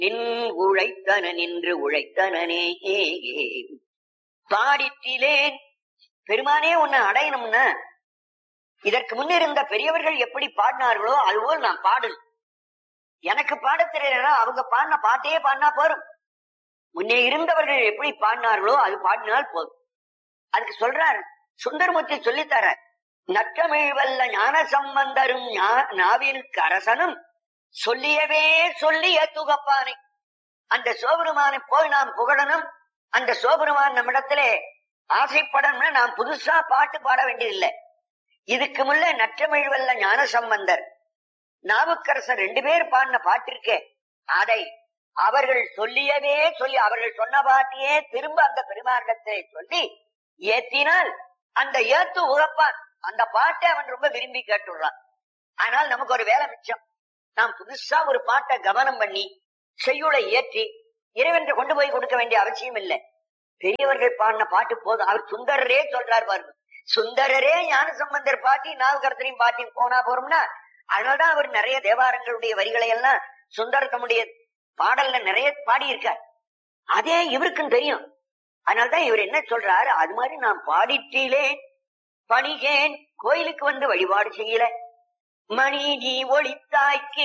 நின் உழைத்தன நின்று உழைத்தனனே பாடிற்றிலேன் பெருமானே உன்னை அடையணும்னா இதற்கு முன்னிருந்த பெரியவர்கள் எப்படி பாடினார்களோ அதுபோல் நான் பாடணும் எனக்கு பாடத் தெரியலனா அவங்க பாடின பாட்டையே பாடினா போரும் முன்னே இருந்தவர்கள் எப்படி பாடினார்களோ அது பாடினால் போதும் அதுக்கு சொல்றார் சுந்தரமூர்த்தி சொல்லித்தர நற்றமிழ் வல்ல ஞான சம்பந்தரும் ஞா- நாவினுக்கு அரசனும் சொல்லியவே சொல்லிய துகப்பானை அந்த சோபெருமானை போய் நாம் புகழணும் அந்த சோபெருமான் நம்மிடத்திலே ஆசைப்படணும்னா நாம் புதுசா பாட்டு பாட வேண்டியதில்லை இதுக்கு முள்ள நற்றமிழ் வல்ல ஞான சம்பந்தர் நாவுக்கரசர் ரெண்டு பேர் பாடின பாட்டு இருக்கே அதை அவர்கள் சொல்லியவே சொல்லி அவர்கள் சொன்ன பாட்டையே திரும்ப அந்த பெருமானிடத்தை சொல்லி ஏத்தினால் அந்த ஏத்து உழப்பான் அந்த பாட்டை அவன் ரொம்ப விரும்பி கேட்டுள்ளான் ஆனால் நமக்கு ஒரு வேலை மிச்சம் நாம் புதுசா ஒரு பாட்டை கவனம் பண்ணி செய்யுளை ஏற்றி இறைவன் கொண்டு போய் கொடுக்க வேண்டிய அவசியம் இல்லை பெரியவர்கள் பாடின பாட்டு போதும் அவர் சுந்தரரே சொல்றார் பாருங்க சுந்தரரே ஞான சம்பந்தர் பாட்டி நாவுக்கரசரையும் பாட்டியும் போனா போறோம்னா அதனாலதான் அவர் நிறைய தேவாரங்களுடைய வரிகளை எல்லாம் சுந்தர் தம்முடைய பாடல்ல நிறைய பாடியிருக்கார் அதே இவருக்கும் தெரியும் அதனாலதான் இவர் என்ன சொல்றாரு அது மாதிரி நான் பாடிட்டீலே பணிகேன் கோயிலுக்கு வந்து வழிபாடு செய்யல மணி நீ ஒளித்தாய்க்கு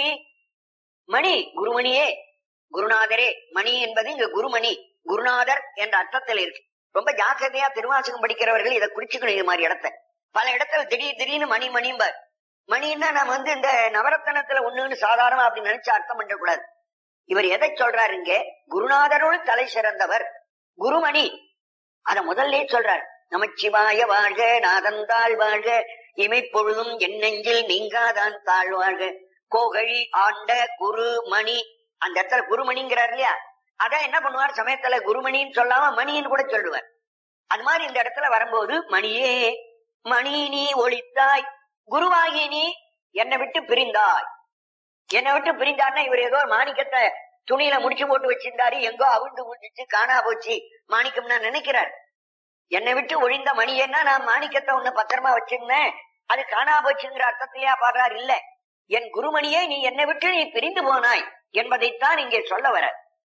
மணி குருமணியே குருநாதரே மணி என்பது இங்க குருமணி குருநாதர் என்ற அர்த்தத்தில் இருக்கு ரொம்ப ஜாக்கிரதையா திருவாசகம் படிக்கிறவர்கள் இதை குறிச்சுக்கணும் இது மாதிரி இடத்த பல இடத்துல திடீர் திடீர்னு மணி மணிம்பார் மணின்னா நம்ம வந்து இந்த நவரத்தனத்துல ஒண்ணுன்னு சாதாரண அப்படி நினைச்சு அர்த்தம் பண்ணக்கூடாது இவர் எதை சொல்றாரு இங்க குருநாதரோடு தலை சிறந்தவர் குருமணி அத முதல்ல சொல்றார் நமச்சிவாய வாழ்க நாதந்தாள் வாழ்க இமைப்பொழுதும் என் நெஞ்சில் நீங்காதான் தாழ்வாழ்க கோகழி ஆண்ட குரு மணி அந்த இடத்துல குருமணிங்கிறார் இல்லையா அதான் என்ன பண்ணுவார் சமயத்துல குருமணின்னு சொல்லாம மணின்னு கூட சொல்லுவார் அது மாதிரி இந்த இடத்துல வரும்போது மணியே மணி நீ ஒளித்தாய் குருவாகி நீ என்னை விட்டு பிரிந்தாய் என்னை விட்டு பிரிந்தார்னா இவர் ஏதோ ஒரு மாணிக்கத்தை துணியில முடிச்சு போட்டு வச்சிருந்தாரு எங்கோ அவிழ்ந்து முடிச்சு காணா போச்சு மாணிக்கம் நான் நினைக்கிறார் என்னை விட்டு ஒழிந்த மணியன்னா நான் மாணிக்கத்தை ஒண்ணு பத்திரமா வச்சிருந்தேன் அது காணா போச்சுங்கிற அர்த்தத்திலேயா பாடுறார் இல்ல என் குருமணியே நீ என்னை விட்டு நீ பிரிந்து போனாய் என்பதைத்தான் இங்கே சொல்ல வர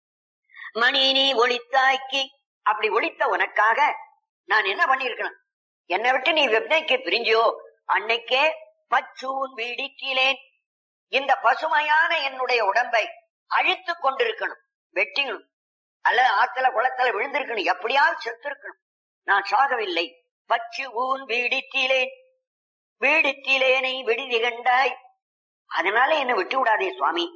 மணி நீ ஒளித்தாய்க்கு அப்படி ஒழித்த உனக்காக நான் என்ன பண்ணிருக்கணும் என்னை விட்டு நீ வெப்னைக்கு பிரிஞ்சியோ அன்னைக்கே பச்சூன் வீடிக்கிறேன் இந்த பசுமையான என்னுடைய உடம்பை அழித்து கொண்டிருக்கணும் வெட்டிக்கணும் அல்ல ஆத்துல குளத்துல விழுந்திருக்கணும் எப்படியாவது செத்து இருக்கணும் நான் சாகவில்லை பச்சு ஊன் வீடித்திலேன் வீடித்திலேனை விடுதி கண்டாய் அதனால என்ன விட்டு விடாதே சுவாமி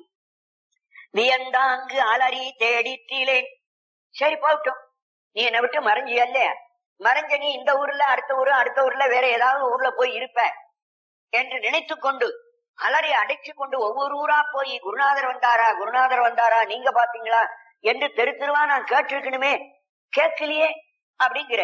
வியந்தாங்கு அலறி தேடித்திலேன் சரி போகட்டும் நீ என்னை விட்டு மறைஞ்சியல்ல மறைஞ்ச நீ இந்த ஊர்ல அடுத்த ஊரு அடுத்த ஊர்ல வேற ஏதாவது ஊர்ல போய் இருப்ப என்று நினைத்து கொண்டு அலறி அடைச்சு கொண்டு ஒவ்வொரு ஊரா போய் குருநாதர் வந்தாரா குருநாதர் வந்தாரா நீங்க பாத்தீங்களா என்று தெரு தெருவா நான் கேட்டிருக்கணுமே கேட்கலையே அப்படிங்கிற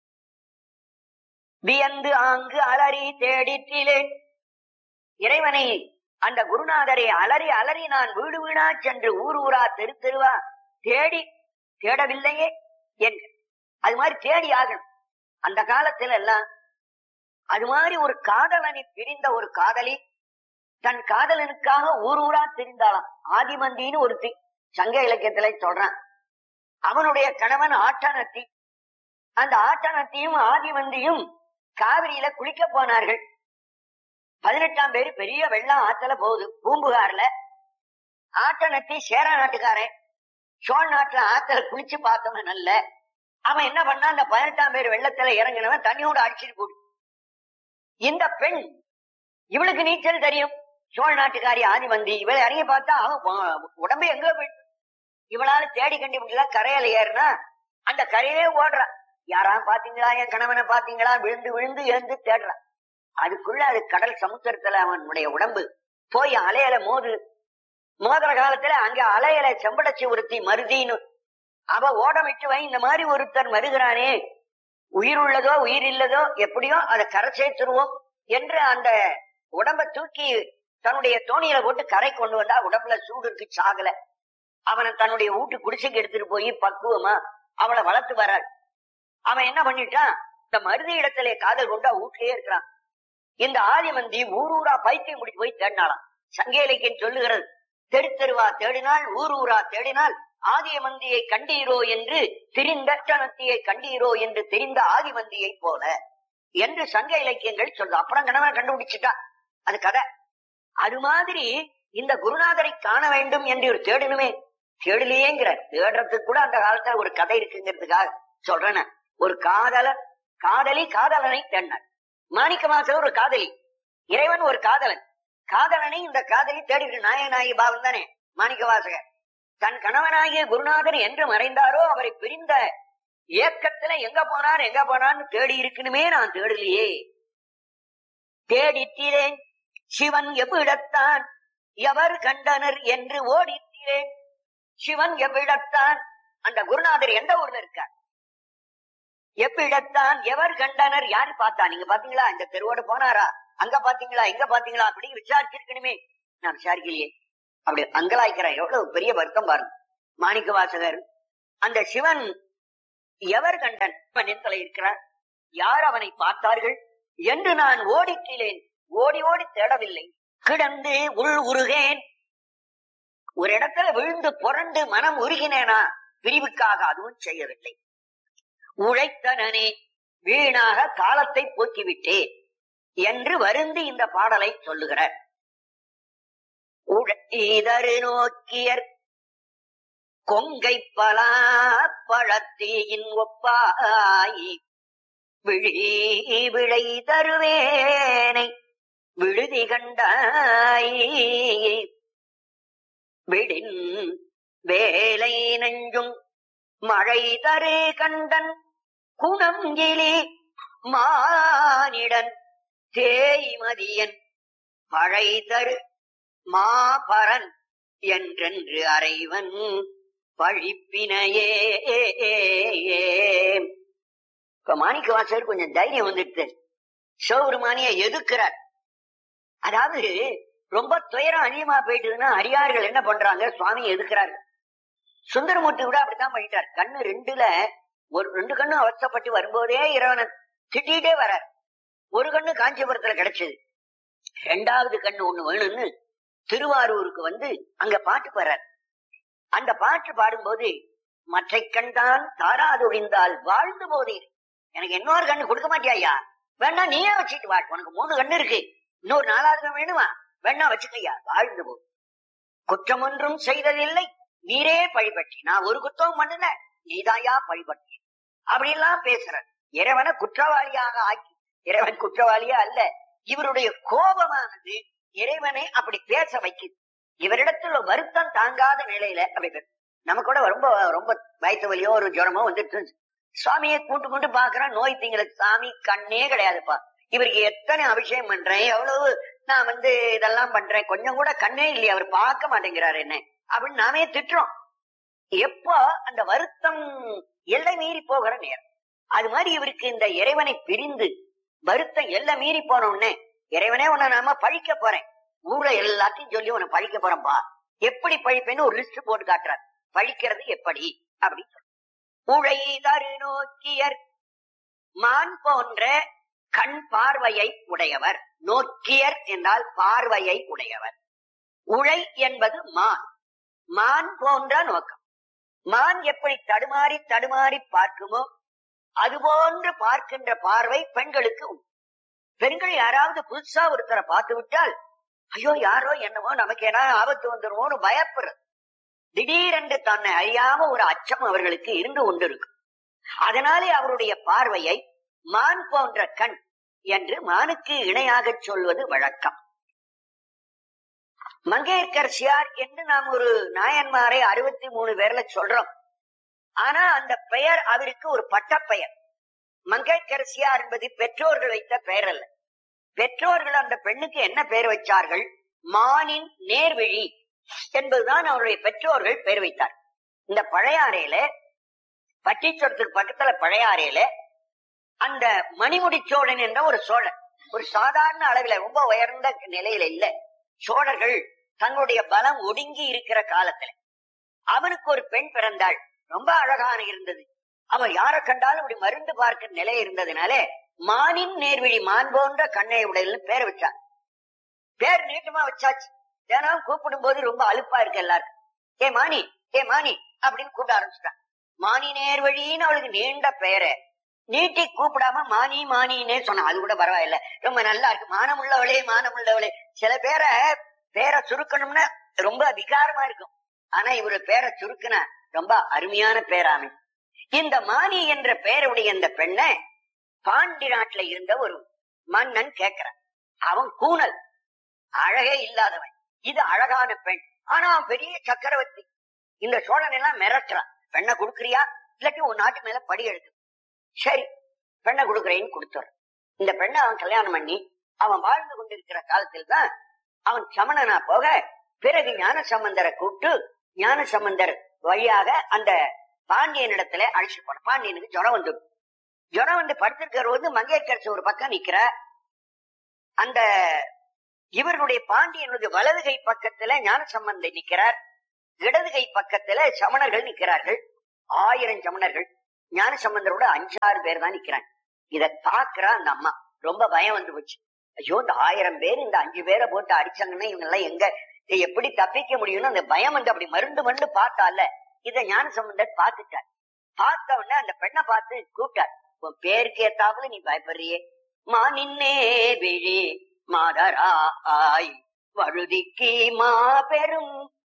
வியந்து ஆங்கு அலறி தேடிற்றிலேன் இறைவனை அந்த குருநாதரை அலறி அலறி நான் வீடு வீடா சென்று ஊர் ஊரா தெரு தெருவா தேடி தேடவில்லையே என்று அது மாதிரி தேடி ஆகணும் அந்த காலத்துல எல்லாம் அது மாதிரி ஒரு காதலனை பிரிந்த ஒரு காதலி தன் காதலனுக்காக ஊர் ஊரா திரிந்தாளாம் ஆதிமந்தின்னு ஒருத்தி சங்க இலக்கியத்துல சொல்றான் அவனுடைய கணவன் ஆட்டானத்தி அந்த ஆட்டானத்தியும் ஆதிமந்தியும் காவிரியில குளிக்க போனார்கள் பதினெட்டாம் பேரு பெரிய வெள்ளம் ஆத்துல போகுது பூம்புகார்ல ஆட்டனத்தி சேர நாட்டுக்காரன் சோழ நாட்டுல ஆத்துல குளிச்சு பார்த்தவன் நல்ல அவன் என்ன பண்ணா அந்த பதினெட்டாம் பேர் வெள்ளத்துல இறங்கினவன் தண்ணியோட அடிச்சிட்டு போடு இந்த பெண் இவளுக்கு நீச்சல் தெரியும் சோழ நாட்டுக்காரி ஆதிமந்தி இவளை இறங்கி பார்த்தா அவன் உ- உடம்பு எங்க போயிட்டு இவளால தேடி கண்டுபிடிக்கல கரையில ஏறினா அந்த கரையிலே ஓடுறா யாரா பாத்தீங்களா என் கணவனை பாத்தீங்களா விழுந்து விழுந்து எழுந்து தேடுறான் அதுக்குள்ள அது கடல் சமுத்திரத்துல அவனுடைய உடம்பு போய் அலையில மோது மோதுற காலத்துல அங்க அலையில செம்படச்சி ஒருத்தி மருதின்னு அவ ஓடமிட்டு வை இந்த மாதிரி ஒருத்தர் மருகிறானே உயிர் உள்ளதோ உயிர் இல்லதோ எப்படியோ அதை கரை சேர்த்துருவோம் என்று அந்த உடம்ப தூக்கி தன்னுடைய தோணியில போட்டு கரை கொண்டு வந்தா உடம்புல சூடு இருக்கு சாகல அவனை தன்னுடைய வீட்டு குடிசைக்கு எடுத்துட்டு போய் பக்குவமா அவளை வளர்த்து வராள் அவன் என்ன பண்ணிட்டான் இந்த மருதி இடத்திலே காதல் கொண்டா வீட்லயே இருக்கிறான் இந்த ஆதிமந்தி ஊர் ஊரா பைத்தியம் முடிச்சு போய் தேடினாளாம் சங்க இலக்கியம் சொல்லுகிறது தெரு தெருவா தேடினால் ஊர் ஊரா தேடினால் ஆதியமந்தியை கண்டீரோ என்று திரிந்தட்டனத்தியை கண்டீரோ என்று தெரிந்த ஆதிமந்தியை போல என்று சங்க இலக்கியங்கள் சொல்லும் அப்புறம் கணவன் கண்டுபிடிச்சிட்டா அது கதை அது மாதிரி இந்த குருநாதரை காண வேண்டும் என்று ஒரு தேடணுமே தேடலையேங்கிற தேடுறதுக்கு கூட அந்த காலத்துல ஒரு கதை இருக்குங்கிறதுக்காக சொல்றேன் நான். ஒரு காதலர் காதலி காதலனை தேடினார் மாணிக்க வாசகர் ஒரு காதலி இறைவன் ஒரு காதலன் காதலனை இந்த காதலி தேடிட்டு நாயநாயகி பாவம் தானே மாணிக்க வாசகர் தன் கணவனாகிய குருநாதர் என்று மறைந்தாரோ அவரை பிரிந்த ஏக்கத்துல எங்க போனார் எங்க போனார்னு தேடி இருக்கணுமே நான் தேடலையே தேடித்திரேன் சிவன் எவ்விடத்தான் எவர் கண்டனர் என்று ஓடித்திரேன் சிவன் எவ்விடத்தான் அந்த குருநாதர் எந்த ஊர்ல இருக்கார் எவ்விடத்தான் எவர் கண்டனர் யாரு பார்த்தா நீங்க பாத்தீங்களா இந்த தெருவோட போனாரா அங்க பாத்தீங்களா இங்க பாத்தீங்களா அப்படி விசாரிச்சிருக்கணுமே நான் விசாரிக்கலையே அப்படி அங்கலாய்க்கிறேன் எவ்வளவு பெரிய வருத்தம் பாருங்க மாணிக்க வாசகர் அந்த சிவன் எவர் கண்டன் நிலத்துல இருக்கிறார் யார் அவனை பார்த்தார்கள் என்று நான் ஓடிக்கிறேன் ஓடி ஓடி தேடவில்லை கிடந்து உள் உருகேன் ஒரு இடத்துல விழுந்து புரண்டு மனம் உருகினேனா பிரிவுக்காக அதுவும் செய்யவில்லை உழைத்தனனே வீணாக காலத்தை போக்கிவிட்டேன் என்று வருந்தி இந்த பாடலை சொல்லுகிறார் உழைதரு நோக்கியர் கொங்கை பலா பழத்தீயின் ஒப்பாய் விழி விளை தருவேனை விடுதி கண்டாய் விடின் வேலை நெஞ்சும் மழை தரு கண்டன் குணம் கிளி மானிடன் தேய்மதியன் பழை தரு மாபரன் என்றென்று அறைவன் பழிப்பினையே இப்ப மாணிக்க வாசகர் கொஞ்சம் தைரியம் வந்துட்டு சிவபெருமானிய எதுக்குறார் அதாவது ரொம்ப துயரம் அதிகமா போயிட்டுதுன்னா அடியார்கள் என்ன பண்றாங்க சுவாமி எதுக்குறாரு சுந்தரமூர்த்தி கூட அப்படித்தான் பண்ணிட்டார் கண்ணு ரெண்டுல ஒரு ரெண்டு கண்ணு அவஸ்தப்பட்டு வரும்போதே இறைவனை திட்டிகிட்டே வரார் ஒரு கண்ணு காஞ்சிபுரத்துல கிடைச்சது ரெண்டாவது கண்ணு ஒண்ணு வேணும்னு திருவாரூருக்கு வந்து அங்க பாட்டு பாடுறார் அந்த பாட்டு பாடும்போது மற்றை கண் தான் தாராதொழிந்தால் வாழ்ந்து போதீர் எனக்கு இன்னொரு கண்ணு கொடுக்க மாட்டியா வேணா நீயே வச்சுட்டு வா உனக்கு மூணு கண்ணு இருக்கு இன்னொரு நாலாவது கண்ணு வேணுமா வேணா வச்சுக்கையா வாழ்ந்து போ குற்றம் ஒன்றும் செய்ததில்லை நீரே பழிபற்றி நான் ஒரு குத்தம் பண்ணல நீதாயா பழிபற்றி அப்படி எல்லாம் பேசுற இறைவனை குற்றவாளியாக ஆக்கி இறைவன் குற்றவாளியா அல்ல இவருடைய கோபமானது இறைவனை அப்படி பேச வைக்குது இவரிடத்துல வருத்தம் தாங்காத நிலையில அப்படி பேசு. நமக்கு கூட ரொம்ப ரொம்ப வயிற்று வலியோ ஒரு ஜுரமோ வந்துட்டு சுவாமியை கூட்டு கொண்டு பாக்குறேன் நோய் திங்களுக்கு சாமி கண்ணே கிடையாதுப்பா இவருக்கு எத்தனை அபிஷேகம் பண்றேன் எவ்வளவு நான் வந்து இதெல்லாம் பண்றேன் கொஞ்சம் கூட கண்ணே இல்லையா அவர் பார்க்க மாட்டேங்கிறாரு என்ன அப்படின்னு நாமே திட்டுறோம் எப்போ அந்த வருத்தம் எல்லை மீறி போகிற நேரம் அது மாதிரி இவருக்கு இந்த இறைவனை பிரிந்து வருத்தம் எல்லை மீறி போன உடனே இறைவனே உன்னை நாம பழிக்க போறேன் ஊர்ல எல்லாத்தையும் சொல்லி உன்னை பழிக்க போறேன்பா எப்படி பழிப்பேன்னு ஒரு லிஸ்ட் போட்டு காட்டுறார் பழிக்கிறது எப்படி அப்படின்னு சொல்ற உழை தரு நோக்கியர் மான் போன்ற கண் பார்வையை உடையவர் நோக்கியர் என்றால் பார்வையை உடையவர் உழை என்பது மான் மான் போன்ற நோக்கம் மான் எப்படி தடுமாறி தடுமாறி பார்க்குமோ அதுபோன்று பார்க்கின்ற பார்வை பெண்களுக்கு உண்டு பெண்கள் யாராவது புதுசா ஒருத்தரை பார்த்து விட்டால் ஐயோ யாரோ என்னமோ நமக்கு ஏன்னா ஆபத்து வந்துருமோன்னு பயப்படுறது திடீரென்று தன்னை அறியாம ஒரு அச்சம் அவர்களுக்கு இருந்து கொண்டிருக்கும் அதனாலே அவருடைய பார்வையை மான் போன்ற கண் என்று மானுக்கு இணையாக சொல்வது வழக்கம் மங்கையர்கரசியார் என்று நாம் ஒரு நாயன்மாரை அறுபத்தி மூணு பேர்ல சொல்றோம் ஆனா அந்த பெயர் அவருக்கு ஒரு பட்டப்பெயர் மங்கையர்கரசியார் என்பது பெற்றோர்கள் வைத்த பெயர் அல்ல பெற்றோர்கள் அந்த பெண்ணுக்கு என்ன பெயர் வச்சார்கள் மானின் நேர்விழி என்பதுதான் அவருடைய பெற்றோர்கள் பெயர் வைத்தார் இந்த பழையாறையில பட்டிச்சோடத்துக்கு பக்கத்துல பழையாறையில அந்த மணிமுடி சோழன் என்ற ஒரு சோழன் ஒரு சாதாரண அளவில ரொம்ப உயர்ந்த நிலையில இல்ல சோழர்கள் தங்களுடைய பலம் ஒடுங்கி இருக்கிற காலத்துல அவனுக்கு ஒரு பெண் பிறந்தாள் ரொம்ப அழகான இருந்தது அவன் யாரை கண்டாலும் இப்படி மருந்து பார்க்க நிலை இருந்ததுனால மானின் நேர்விழி மான் போன்ற கண்ணை உடையல்னு பேர் வச்சான் பேர் நீட்டமா வச்சாச்சு தினம் கூப்பிடும் போது ரொம்ப அலுப்பா இருக்கு எல்லாருக்கும் ஏ மாணி ஏ மாணி அப்படின்னு கூப்பிட ஆரம்பிச்சுட்டான் மாணி நேர் வழின்னு அவளுக்கு நீண்ட பெயரை நீட்டி கூப்பிடாம மானி மானின்னே சொன்னா அது கூட பரவாயில்ல ரொம்ப நல்லா இருக்கு மானம் உள்ளவளே மானம் உள்ளவளே சில பேரை பேரை சுருக்கணும்னா ரொம்ப விகாரமா இருக்கும் ஆனா இவரு பேரை சுருக்குன ரொம்ப அருமையான பேராமை இந்த மானி என்ற பெயருடைய இந்த பெண்ணை பாண்டி நாட்டுல இருந்த ஒரு மன்னன் கேட்கிறான் அவன் கூனல் அழகே இல்லாதவன் இது அழகான பெண் ஆனா அவன் பெரிய சக்கரவர்த்தி இந்த சோழன் எல்லாம் மிரட்டுறான் பெண்ணை கொடுக்குறியா இல்லாட்டி உன் நாட்டு மேல படி எடுக்கு சரி பெண்ணை கொடுக்குறேன்னு கொடுத்துறான் இந்த பெண்ணை அவன் கல்யாணம் பண்ணி அவன் வாழ்ந்து கொண்டிருக்கிற காலத்தில் தான் அவன் சமணனா போக பிறகு ஞான சம்பந்தரை கூப்பிட்டு ஞான சம்பந்தர் வழியாக அந்த பாண்டியன் இடத்துல அழைச்சு போன பாண்டியனுக்கு ஜுரம் வந்து ஜுரம் வந்து படுத்திருக்கிற போது மங்கையரசு ஒரு பக்கம் நிக்கிற அந்த இவர்களுடைய பாண்டியனுடைய வலது கை பக்கத்துல ஞான சம்பந்தர் நிக்கிறார் இடது கை பக்கத்துல சமணர்கள் நிக்கிறார்கள் ஆயிரம் சமணர்கள் ஞான சம்பந்தரோட அஞ்சாறு பேர் தான் நிக்கிறாங்க இத பாக்குறா அந்த அம்மா ரொம்ப பயம் வந்து போச்சு ஐயோ இந்த ஆயிரம் பேர் இந்த அஞ்சு பேரை போட்டு அடிச்சாங்கன்னா இவங்க எல்லாம் எங்க இதை எப்படி தப்பிக்க முடியும்னு அந்த பயம் வந்து அப்படி மருந்து மருந்து பார்த்தால இத ஞான சம்பந்தர் பார்த்துட்டார் பார்த்த உடனே அந்த பெண்ணை பார்த்து கூப்பிட்டார் உன் பேருக்கு ஏத்தாப்புல நீ பயப்படுறியே மா நின்னே விழி மாதராய் வழுதிக்கு மாபெரும்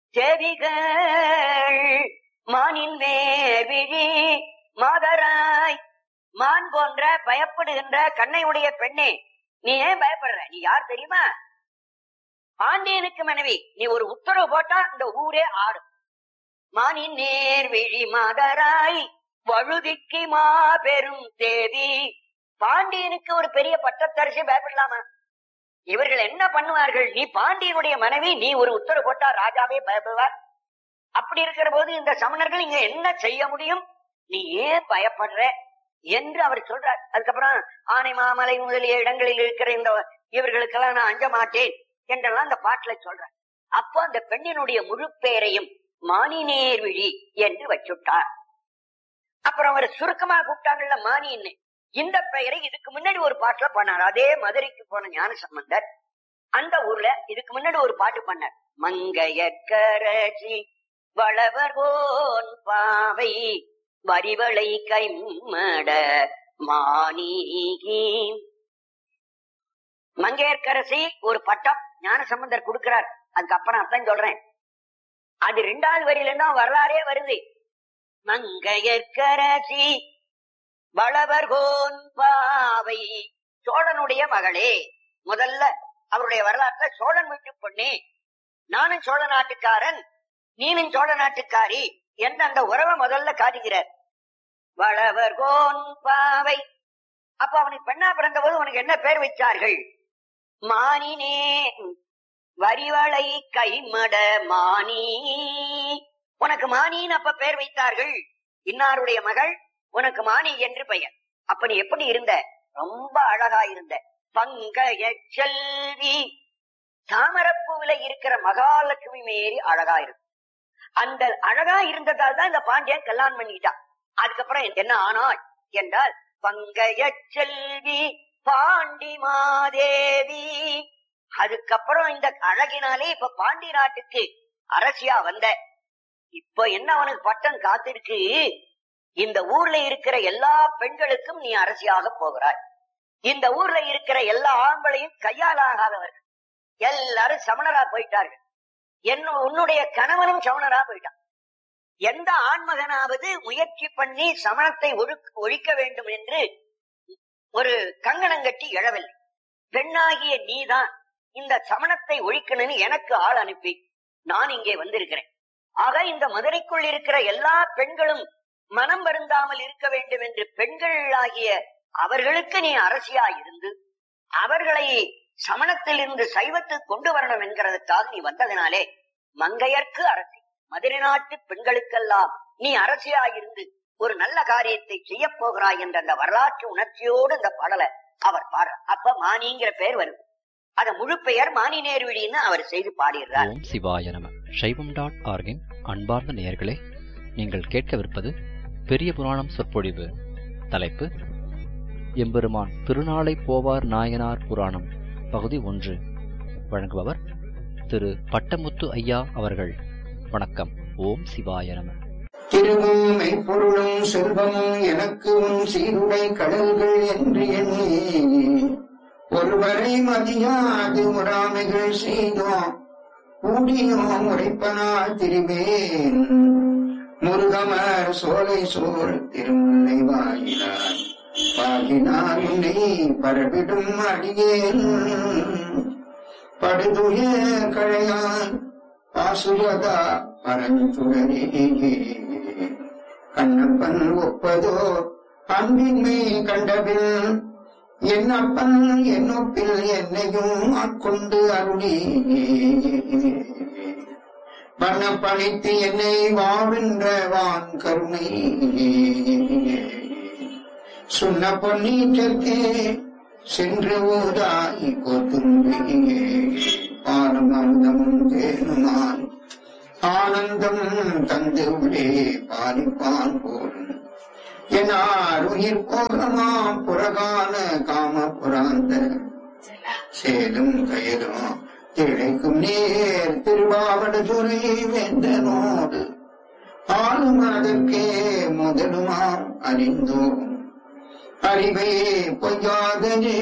செவிகள் மானின் மேவிழி மாதராய் மான் போன்ற பயப்படுகின்ற கண்ணை உடைய பெண்ணே நீ ஏன் பயப்படுற நீ யார் தெரியுமா பாண்டியனுக்கு மனைவி நீ ஒரு உத்தரவு போட்டா இந்த ஊரே ஆடும் மானின் நேர் விழி மாதராய் வழுதிக்கு மாபெரும் தேவி பாண்டியனுக்கு ஒரு பெரிய பட்டத்தரசி பயப்படலாமா இவர்கள் என்ன பண்ணுவார்கள் நீ பாண்டியனுடைய மனைவி நீ ஒரு உத்தரவு போட்டா ராஜாவே பயப்படுவார் அப்படி இருக்கிற போது இந்த சமணர்கள் இங்க என்ன செய்ய முடியும் நீ ஏன் பயப்படுற என்று அவர் சொல்றார் அதுக்கப்புறம் ஆனை மாமலை முதலிய இடங்களில் இருக்கிற இந்த இவர்களுக்கெல்லாம் நான் அஞ்ச மாட்டேன் என்றெல்லாம் அந்த பாட்டுல சொல்றார் அப்போ அந்த பெண்ணினுடைய முழு பெயரையும் மானினேர்விழி என்று வச்சுட்டார் அப்புறம் அவர் சுருக்கமா கூப்பிட்டாங்கல்ல மானின்னு இந்த பெயரை இதுக்கு முன்னாடி ஒரு பாட்டுல பண்ணார் அதே மதுரைக்கு போன ஞான சம்பந்தர் அந்த ஊர்ல இதுக்கு முன்னாடி ஒரு பாட்டு பண்ணார் மங்கையக்கரசி வளவர்கோன் பாவை வரிவளை கைமட மானீகி மங்கையர்க்கரசி ஒரு பட்டம் ஞான சம்பந்தர் கொடுக்கிறார் அதுக்கப்புறம் அர்த்தம் சொல்றேன் அது ரெண்டாவது வரியில தான் வரலாறே வருது மங்கையர்க்கரசி வளவர்கோன் பாவை சோழனுடைய மகளே முதல்ல அவருடைய வரலாற்றுல சோழன் வீட்டு பொண்ணே நானும் சோழ நாட்டுக்காரன் நீனும் சோழ நாட்டுக்காரி என்ற அந்த உறவை முதல்ல காட்டுகிறார் வளவர்கோன் பாவை அப்ப அவனுக்கு பெண்ணா பிறந்த போது உனக்கு என்ன பேர் வச்சார்கள் மானினே வரிவளை கைமட மானி உனக்கு மானின்னு அப்ப பேர் வைத்தார்கள் இன்னாருடைய மகள் உனக்கு மானி என்று பெயர் அப்ப நீ எப்படி இருந்த ரொம்ப அழகா இருந்த பங்கைய செல்வி தாமரப்பூவில இருக்கிற மகாலட்சுமி மேரி அழகா இருக்கும் அந்த அழகா இருந்ததால் தான் இந்த பாண்டியன் கல்யாணம் பண்ணிட்டான் அதுக்கப்புறம் என்ன ஆனாள் என்றால் பங்கைய செல்வி பாண்டி மாதேவி அதுக்கப்புறம் இந்த அழகினாலே இப்ப பாண்டி நாட்டுக்கு அரசியா வந்த இப்ப என்ன அவனுக்கு பட்டம் காத்திருக்கு இந்த ஊர்ல இருக்கிற எல்லா பெண்களுக்கும் நீ அரசியாக போகிறாய் இந்த ஊர்ல இருக்கிற எல்லா ஆண்களையும் கையாலாகாதவர்கள் எல்லாரும் சமணரா போயிட்டார்கள் என்ன உன்னுடைய கணவனும் சமணரா போயிட்டான் எந்த ஆண்மகனாவது முயற்சி பண்ணி சமணத்தை ஒழுக்க- ஒழிக்க வேண்டும் என்று ஒரு கங்கணம் கட்டி எழவில்லை பெண்ணாகிய நீதான் இந்த சமணத்தை ஒழிக்கணும்னு எனக்கு ஆள் அனுப்பி நான் இங்கே வந்திருக்கிறேன் ஆக இந்த மதுரைக்குள் இருக்கிற எல்லா பெண்களும் மனம் வருந்தாமல் இருக்க வேண்டும் என்று பெண்களாகிய அவர்களுக்கு நீ அரசியா இருந்து அவர்களை சமணத்தில் இருந்து சைவத்துக்கு கொண்டு வரணும் என்கிறதுக்காக நீ வந்ததினாலே மங்கையர்க்கு அரசி மதுரை நாட்டு பெண்களுக்கெல்லாம் நீ அரசியா இருந்து ஒரு நல்ல காரியத்தை செய்ய போகிறாய் என்ற அந்த வரலாற்று உணர்ச்சியோடு இந்த பாடலை அவர் பாடுற அப்ப மானிங்கிற பெயர் வருது அத முழு பெயர் மானி நேர்விழின்னு அவர் செய்து பாடிடுறார் ஓம் சிவாய நம சைவம் டாட் ஆர்கின் அன்பார்ந்த நேயர்களே நீங்கள் கேட்கவிருப்பது பெரிய புராணம் சொற்பொழிவு தலைப்பு எம்பெருமான் திருநாளை போவார் நாயனார் புராணம் பகுதி ஒன்று வழங்குபவர் திரு பட்டமுத்து ஐயா அவர்கள் வணக்கம் ஓம் சிவாய நம திருவும் மெய்ப்பொருளும் செல்வமும் எனக்கு உன் சீருடை கடல்கள் என்று எண்ணி ஒருவரை மதியாது முறாமைகள் செய்தோம் கூடியோம் உரைப்பனால் திரிவேன் முருகமர் சோலை சோல் திருமுல்லை வாயினார் பாகினார் உன்னை பரவிடும் அடியேன் படுதுய கழையான் பாசுவதா பரஞ்சுடரே கண்ணப்பன் ஒப்பதோ அன்பின்மை கண்டபில் என்னப்பன் என்னொப்பில் என்னையும் ஆட்கொண்டு அருளி வண்ணப்பணித்து என்னை வாவென்ற வான் கருணை சொன்ன பொன்னீற்றற்கே சென்று ஓதாய் கோத்தும்பி பாலும் அமுதமும் தேனுமான் ஆனந்தம் தந்து உள்ளே பாலிப்பான் போல் என்னார் உயிர் போகமாம் புறகான காம புராந்த சேலும் கயலும் திளைக்கும் நேர் திருவாவடு துறை வேந்தனோடு ஆளும் அதற்கே முதலுமாம் அறிந்தோம் அறிவே பொய்யாதனே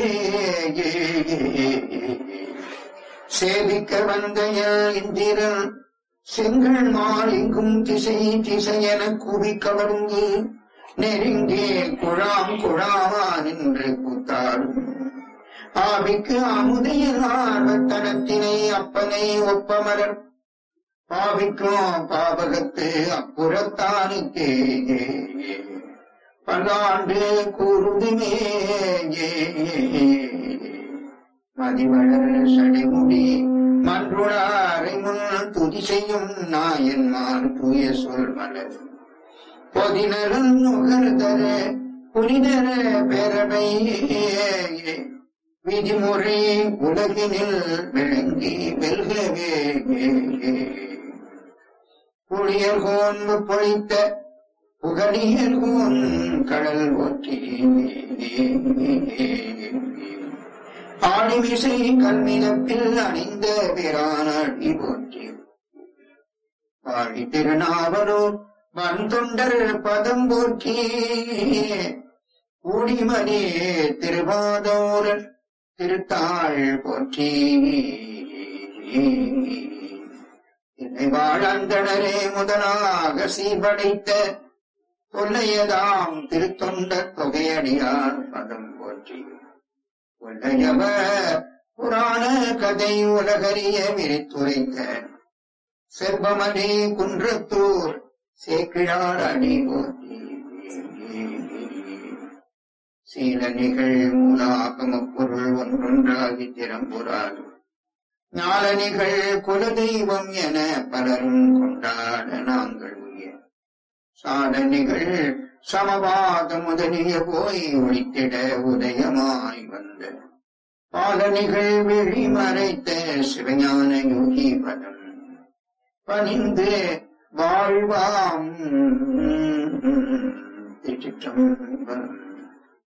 சேவிக்க வந்த இந்திரன் செங்கல் மால் எங்கும் திசை திசையென கூவி கவர்ந்து நெருங்கே குழாம் குழாமா நின்று கூத்தாடும் ஆவிக்கு அமுதையில் ஆர்வத்தனத்தினை அப்பனை ஒப்பமரர் பாவிக்கும் பாவகத்து அப்புறத்தானுக்கே பல்லாண்டு கூறுதுமே மதிவளர் சடைமுடி மன்றுளாரை முன் துதி செய்யும் நாயன்மார் தூய சொல் மலர் பொதினரும் நுகர்தர புனிதர பேரவை விதிமுறை உலகினில் விளங்கி வெல்கவே புளியர்கோன் பொழித்த புகழியர்கோன் கடல் ஒற்றி ஆடிமிசை கல்மிதப்பில் அணிந்த பிரானடி போற்றி பாடி திருநாவலூர் வந்தொண்டர் பதம் போற்றி கூடிமணி திருவாதோர் திருத்தாள் போற்றி என்னை வாழந்தனரே முதலாக சீர்படைத்த தொல்லையதாம் திருத்தொண்ட தொகையடியார் பதம் போற்றி கொள்ளையவ புராண கதை உலகறிய விரித்துரைத்த செவ்வமணி குன்றத்தூர் சேக்கிழார் அடி போற்றி சீலனிகள் மூலாகம பொருள் ஒன்றொன்றாகி திறம்புறாது ஞாலனிகள் குலதெய்வம் என பலரும் கொண்டாட நாங்கள் உயர் சாதனைகள் சமவாத முதலிய போய் ஒழித்திட உதயமாய் வந்த பாலனிகள் விழி மறைத்த சிவஞான யோகி பதம் பணிந்து வாழ்வாம் திருச்சிற்றம்பலம்